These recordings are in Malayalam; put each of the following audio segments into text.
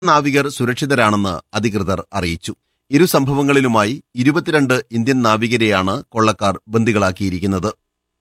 നാവികർ സുരക്ഷിതരാണെന്ന് അധികൃതർ അറിയിച്ചു ഇരു സംഭവങ്ങളിലുമായി ഇരുപത്തിരണ്ട് ഇന്ത്യൻ നാവികരെയാണ് കൊള്ളക്കാർ ബന്ദികളാക്കിയിരിക്കുന്നത്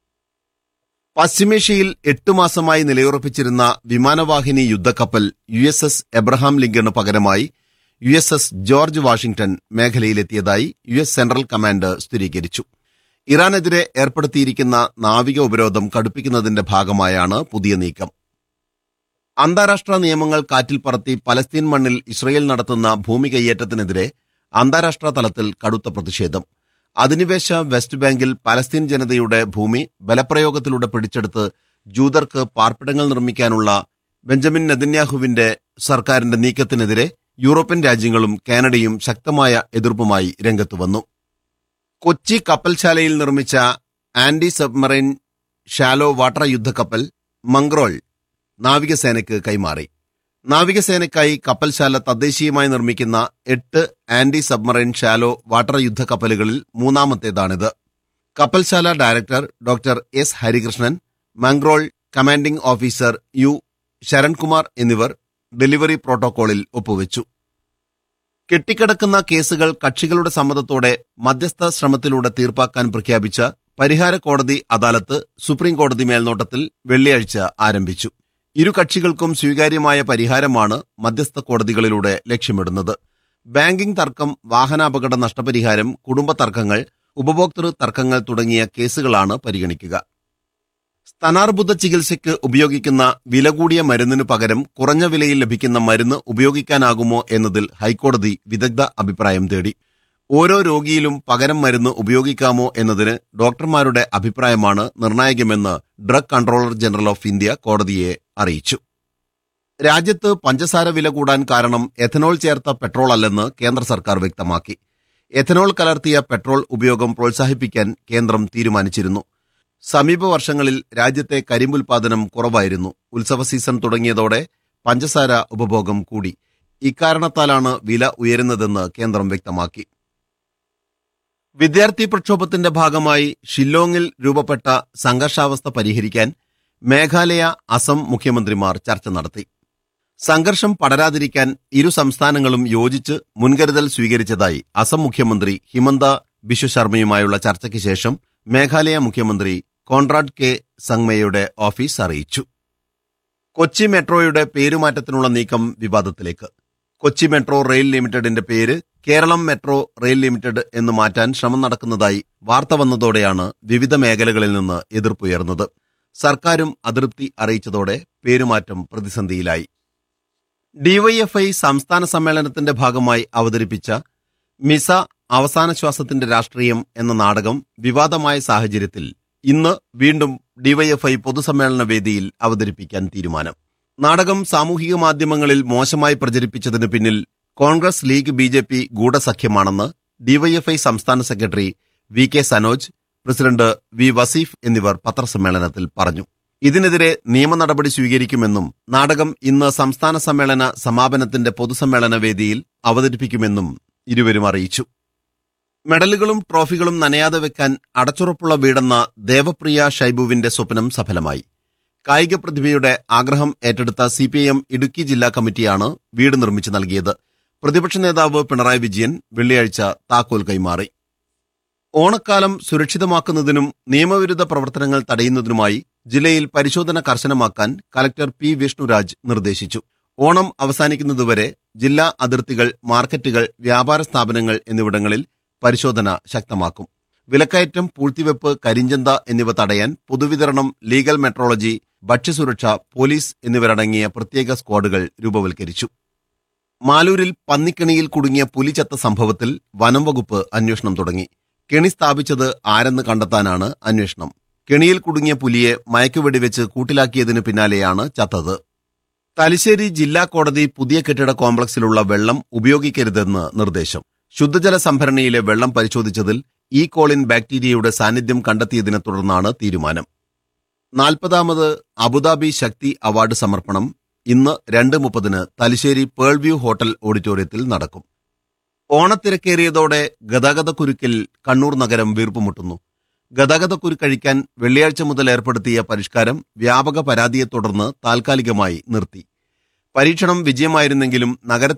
പശ്ചിമേഷ്യയിൽ എട്ടു മാസമായി നിലയുറപ്പിച്ചിരുന്ന വിമാനവാഹിനി യുദ്ധക്കപ്പൽ U S S Abraham Lincoln പകരമായി U S S George Washington മേഖലയിലെത്തിയതായി യു എസ് സെൻട്രൽ കമാൻഡ് സ്ഥിരീകരിച്ചു ഇറാനെതിരെ ഏർപ്പെടുത്തിയിരിക്കുന്ന നാവിക ഉപരോധം കടുപ്പിക്കുന്നതിന്റെ ഭാഗമായാണ് പുതിയ നീക്കം അന്താരാഷ്ട്ര നിയമങ്ങൾ കാറ്റിൽ പറത്തി പലസ്തീൻ മണ്ണിൽ ഇസ്രയേൽ നടത്തുന്ന ഭൂമി കയ്യേറ്റത്തിനെതിരെ അന്താരാഷ്ട്ര തലത്തിൽ കടുത്ത പ്രതിഷേധം അധിനിവേശ വെസ്റ്റ് ബാങ്കിൽ പലസ്തീൻ ജനതയുടെ ഭൂമി ബലപ്രയോഗത്തിലൂടെ പിടിച്ചെടുത്ത് ജൂതർക്ക് പാർപ്പിടങ്ങൾ നിർമ്മിക്കാനുള്ള ബെഞ്ചമിൻ നെതന്യാഹുവിന്റെ സർക്കാരിന്റെ നീക്കത്തിനെതിരെ യൂറോപ്യൻ രാജ്യങ്ങളും കാനഡയും ശക്തമായ എതിർപ്പുമായി രംഗത്തുവന്നു കൊച്ചി കപ്പൽശാലയിൽ നിർമ്മിച്ച ആന്റി സബ്മറൈൻ ഷാലോ വാട്ടർ യുദ്ധക്കപ്പൽ മംഗ്രോൾ നാവികസേനയ്ക്ക് കൈമാറി നാവികസേനയ്ക്കായി കപ്പൽശാല തദ്ദേശീയമായി നിർമ്മിക്കുന്ന എട്ട് ആന്റി സബ്മറൈൻ ഷാലോ വാട്ടർ യുദ്ധക്കപ്പലുകളിൽ മൂന്നാമത്തേതാണിത് കപ്പൽശാല director doctor S Harikrishnan Mangrol commanding officer U Sharankumar എന്നിവർ ഡെലിവറി പ്രോട്ടോകോളിൽ ഒപ്പുവെച്ചു കെട്ടിക്കിടക്കുന്ന കേസുകൾ കക്ഷികളുടെ സമ്മതത്തോടെ മധ്യസ്ഥ ശ്രമത്തിലൂടെ തീർപ്പാക്കാൻ പ്രഖ്യാപിച്ച പരിഹാര കോടതി അദാലത്ത് സുപ്രീം കോടതി മേൽനോട്ടത്തിൽ വെള്ളിയാഴ്ച ആരംഭിച്ചു ഇരു കക്ഷികൾക്കും സ്വീകാര്യമായ പരിഹാരമാണ് മധ്യസ്ഥ കോടതികളിലൂടെ ലക്ഷ്യമിടുന്നത് ബാങ്കിംഗ് തർക്കം വാഹനാപകട നഷ്ടപരിഹാരം കുടുംബ തർക്കങ്ങൾ ഉപഭോക്തൃ തർക്കങ്ങൾ തുടങ്ങിയ കേസുകളാണ് പരിഗണിക്കുക സ്തനാർബുദ ചികിത്സയ്ക്ക് ഉപയോഗിക്കുന്ന വില കൂടിയ മരുന്നിനു പകരം കുറഞ്ഞ വിലയിൽ ലഭിക്കുന്ന മരുന്ന് ഉപയോഗിക്കാനാകുമോ എന്നതിൽ ഹൈക്കോടതി വിദഗ്ധ അഭിപ്രായം തേടി ഓരോ രോഗിയിലും പകരം മരുന്ന് ഉപയോഗിക്കാമോ എന്നതിന് ഡോക്ടർമാരുടെ അഭിപ്രായമാണ് നിർണായകമെന്ന് drug controller general of India കോടതിയെ അറിയിച്ചു രാജ്യത്ത് പഞ്ചസാര വില കൂടാൻ കാരണം എഥനോൾ ചേർത്ത പെട്രോൾ അല്ലെന്ന് കേന്ദ്ര സർക്കാർ വ്യക്തമാക്കി എഥനോൾ കലർത്തിയ പെട്രോൾ ഉപയോഗം പ്രോത്സാഹിപ്പിക്കാൻ കേന്ദ്രം തീരുമാനിച്ചിരുന്നു സമീപ വർഷങ്ങളിൽ രാജ്യത്തെ കരിമ്പുൽപാദനം കുറവായിരുന്നു ഉത്സവ സീസൺ തുടങ്ങിയതോടെ പഞ്ചസാര ഉപഭോഗം കൂടി ഇക്കാരണത്താലാണ് വില ഉയരുന്നതെന്ന് കേന്ദ്രം വ്യക്തമാക്കി വിദ്യാർത്ഥി പ്രക്ഷോഭത്തിന്റെ ഭാഗമായി ഷില്ലോങ്ങിൽ രൂപപ്പെട്ട സംഘർഷാവസ്ഥ പരിഹരിക്കാൻ മേഘാലയ അസം മുഖ്യമന്ത്രിമാർ ചർച്ച നടത്തി സംഘർഷം പടരാതിരിക്കാൻ ഇരു സംസ്ഥാനങ്ങളും യോജിച്ച് മുൻകരുതൽ സ്വീകരിച്ചതായി അസം മുഖ്യമന്ത്രി ഹിമന്ത ബിശ്വ ശർമ്മയുമായുള്ള ചർച്ചയ്ക്ക് ശേഷം മേഘാലയ മുഖ്യമന്ത്രി കോൺറാഡ് കെ സംഗ്മയുടെ ഓഫീസ് അറിയിച്ചു കൊച്ചി മെട്രോയുടെ പേരുമാറ്റത്തിനുള്ള നീക്കം വിവാദത്തിലേക്ക് കൊച്ചി മെട്രോ റെയിൽ ലിമിറ്റഡിന്റെ പേര് കേരളം മെട്രോ റെയിൽ ലിമിറ്റഡ് എന്ന് മാറ്റാൻ ശ്രമം നടക്കുന്നതായി വാർത്ത വന്നതോടെയാണ് വിവിധ മേഖലകളിൽ നിന്ന് എതിർപ്പുയർന്നത് സർക്കാരും അതൃപ്തി അറിയിച്ചതോടെ പേരുമാറ്റം പ്രതിസന്ധിയിലായി ഡിവൈഎഫ്ഐ സംസ്ഥാന സമ്മേളനത്തിന്റെ ഭാഗമായി അവതരിപ്പിച്ച മിസ അവസാന ശ്വാസത്തിന്റെ രാഷ്ട്രീയം എന്ന നാടകം വിവാദമായ സാഹചര്യത്തിൽ ഇന്ന് വീണ്ടും ഡിവൈഎഫ്ഐ പൊതുസമ്മേളന വേദിയിൽ അവതരിപ്പിക്കാൻ തീരുമാനം നാടകം സാമൂഹിക മാധ്യമങ്ങളിൽ മോശമായി പ്രചരിപ്പിച്ചതിന് പിന്നിൽ Congress League B J P ഗൂഢസഖ്യമാണെന്ന് ഡിവൈഎഫ്ഐ സംസ്ഥാന secretary V K Sanoj president V Vaseef എന്നിവർ പത്രസമ്മേളനത്തിൽ പറഞ്ഞു ഇതിനെതിരെ നിയമ നടപടി സ്വീകരിക്കുമെന്നും നാടകം ഇന്ന് സംസ്ഥാന സമ്മേളന സമാപനത്തിന്റെ പൊതുസമ്മേളന വേദിയിൽ അവതരിപ്പിക്കുമെന്നും ഇരുവരും അറിയിച്ചു മെഡലുകളും ട്രോഫികളും നനയാതെ വെക്കാൻ അടച്ചുറപ്പുള്ള വീടെന്ന ദേവപ്രിയ ഷൈബുവിന്റെ സ്വപ്നം സഫലമായി കായിക പ്രതിഭയുടെ ആഗ്രഹം ഏറ്റെടുത്ത സിപിഐഎം ഇടുക്കി ജില്ലാ കമ്മിറ്റിയാണ് വീട് നിർമ്മിച്ചു നൽകിയത് പ്രതിപക്ഷ നേതാവ് പിണറായി വിജയൻ വെള്ളിയാഴ്ച താക്കോൽ കൈമാറി ഓണക്കാലം സുരക്ഷിതമാക്കുന്നതിനും നിയമവിരുദ്ധ പ്രവർത്തനങ്ങൾ തടയുന്നതിനുമായി ജില്ലയിൽ പരിശോധന കർശനമാക്കാൻ കലക്ടർ പി വിഷ്ണുരാജ് നിർദ്ദേശിച്ചു ഓണം അവസാനിക്കുന്നതുവരെ ജില്ലാ അതിർത്തികൾ മാർക്കറ്റുകൾ വ്യാപാര സ്ഥാപനങ്ങൾ എന്നിവിടങ്ങളിൽ പരിശോധന ശക്തമാക്കും വിലക്കയറ്റം പൂഴ്ത്തിവെപ്പ് കരിഞ്ചന്ത എന്നിവ തടയാൻ പൊതുവിതരണം ലീഗൽ മെട്രോളജി ഭക്ഷ്യസുരക്ഷ പോലീസ് എന്നിവരടങ്ങിയ പ്രത്യേക സ്ക്വാഡുകൾ രൂപവൽക്കരിച്ചു മാലൂരിൽ പന്നിക്കണിയിൽ കുടുങ്ങിയ പുലി ചത്ത സംഭവത്തിൽ വനം വകുപ്പ് അന്വേഷണം തുടങ്ങി കെണി സ്ഥാപിച്ചത് ആരെന്ന് കണ്ടെത്താനാണ് അന്വേഷണം കെണിയിൽ കുടുങ്ങിയ പുലിയെ മയക്കുവെടിവെച്ച് കൂട്ടിലാക്കിയതിന് പിന്നാലെയാണ് ചത്തത് തലശ്ശേരി ജില്ലാ കോടതി പുതിയ കെട്ടിട കോംപ്ലക്സിലുള്ള വെള്ളം ഉപയോഗിക്കരുതെന്ന് നിർദ്ദേശം ശുദ്ധജല സംഭരണിയിലെ വെള്ളം പരിശോധിച്ചതിൽ ഈ കോളിൻ ബാക്ടീരിയയുടെ സാന്നിധ്യം കണ്ടെത്തിയതിനെ തുടർന്നാണ് തീരുമാനം നാൽപ്പതാമത് അബുദാബി ശക്തി അവാർഡ് സമർപ്പണം ഇന്ന് രണ്ട് മുപ്പതിന് തലശ്ശേരി പേൾ വ്യൂ ഹോട്ടൽ ഓഡിറ്റോറിയത്തിൽ നടക്കും ഓണത്തിരക്കേറിയതോടെ ഗതാഗതക്കുരുക്കിൽ കണ്ണൂർ നഗരം വീർപ്പുമുട്ടുന്നു ഗതാഗതക്കുരുക്കഴിക്കാൻ വെള്ളിയാഴ്ച മുതൽ ഏർപ്പെടുത്തിയ പരിഷ്കാരം വ്യാപക പരാതിയെ തുടർന്ന് താൽക്കാലികമായി നിർത്തി പരീക്ഷണം വിജയമായിരുന്നെങ്കിലും നഗരത്തിൽ